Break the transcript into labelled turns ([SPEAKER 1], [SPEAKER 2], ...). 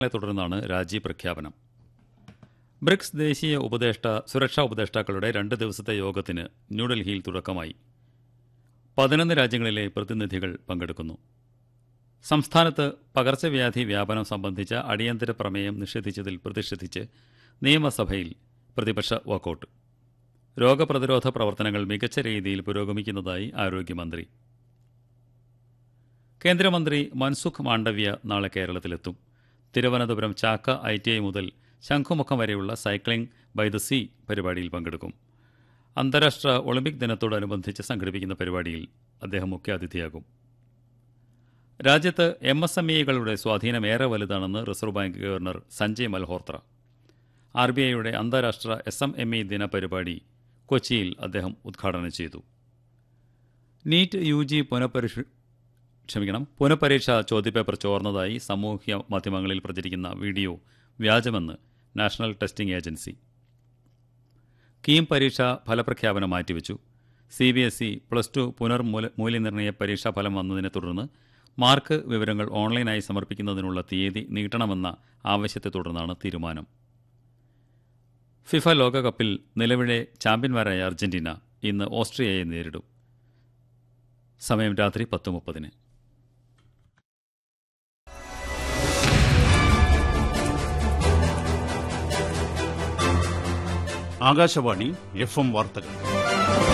[SPEAKER 1] തുടർന്നാണ് രാജി പ്രഖ്യാപനം ബ്രിക്സ് ദേശീയ ഉപദേഷ്ട സുരക്ഷാ ഉപദേഷ്ടാക്കളുടെ രണ്ട് ദിവസത്തെ യോഗത്തിന് ന്യൂഡൽഹിയിൽ തുടക്കമായി പതിനൊന്ന് രാജ്യങ്ങളിലെ പ്രതിനിധികൾ പങ്കെടുക്കുന്നു സംസ്ഥാനത്ത് പകർച്ചവ്യാധി വ്യാപനം സംബന്ധിച്ച അടിയന്തര പ്രമേയം നിഷേധിച്ചതിൽ പ്രതിഷേധിച്ച് നിയമസഭയിൽ പ്രതിപക്ഷ വാക്കൌട്ട് രോഗപ്രതിരോധ പ്രവർത്തനങ്ങൾ മികച്ച രീതിയിൽ പുരോഗമിക്കുന്നതായി ആരോഗ്യമന്ത്രി കേന്ദ്രമന്ത്രി മൻസുഖ് മാണ്ഡവ്യ നാളെ കേരളത്തിലെത്തും Thiruvananthapuram Chakka I T I മുതൽ ശംഖുമുഖം വരെയുള്ള സൈക്ലിംഗ് ബൈ ദ സീ പരിപാടിയിൽ പങ്കെടുക്കും അന്താരാഷ്ട്ര ഒളിമ്പിക് ദിനത്തോടനുബന്ധിച്ച് സംഘടിപ്പിക്കുന്ന പരിപാടിയിൽ അദ്ദേഹം മുഖ്യാതിഥിയാകും രാജ്യത്ത് എം എസ് എം ഇകളുടെ സ്വാധീനം ഏറെ വലുതാണെന്ന് reserve bank governor Sanjay Malhotra R B ഐയുടെ അന്താരാഷ്ട്ര എസ് എം എം ഇ ദിന പരിപാടി കൊച്ചിയിൽ അദ്ദേഹം ഉദ്ഘാടനം ചെയ്തു നീറ്റ് യു ജി പുനഃപരിശ ക്ഷമിക്കണം പുനഃപരീക്ഷ ചോദ്യപേപ്പർ ചോർന്നതായി സാമൂഹ്യ മാധ്യമങ്ങളിൽ പ്രചരിക്കുന്ന വീഡിയോ വ്യാജമെന്ന് നാഷണൽ ടെസ്റ്റിംഗ് ഏജൻസി കീം പരീക്ഷ ഫലപ്രഖ്യാപനം മാറ്റിവെച്ചു C B S E plus two പുനർമൂല മൂല്യനിർണ്ണയ പരീക്ഷാ ഫലം വന്നതിനെ തുടർന്ന് മാർക്ക് വിവരങ്ങൾ ഓൺലൈനായി സമർപ്പിക്കുന്നതിനുള്ള തീയതി നീട്ടണമെന്ന ആവശ്യത്തെ തുടർന്നാണ് തീരുമാനം ഫിഫ ലോകകപ്പിൽ നിലവിലെ ചാമ്പ്യന്മാരായ അർജന്റീന ഇന്ന് ഓസ്ട്രിയയെ നേരിടും സമയം രാത്രി പത്ത് മുപ്പതിന്
[SPEAKER 2] ആകാശവാണി എഫ് എം വാർത്തകൾ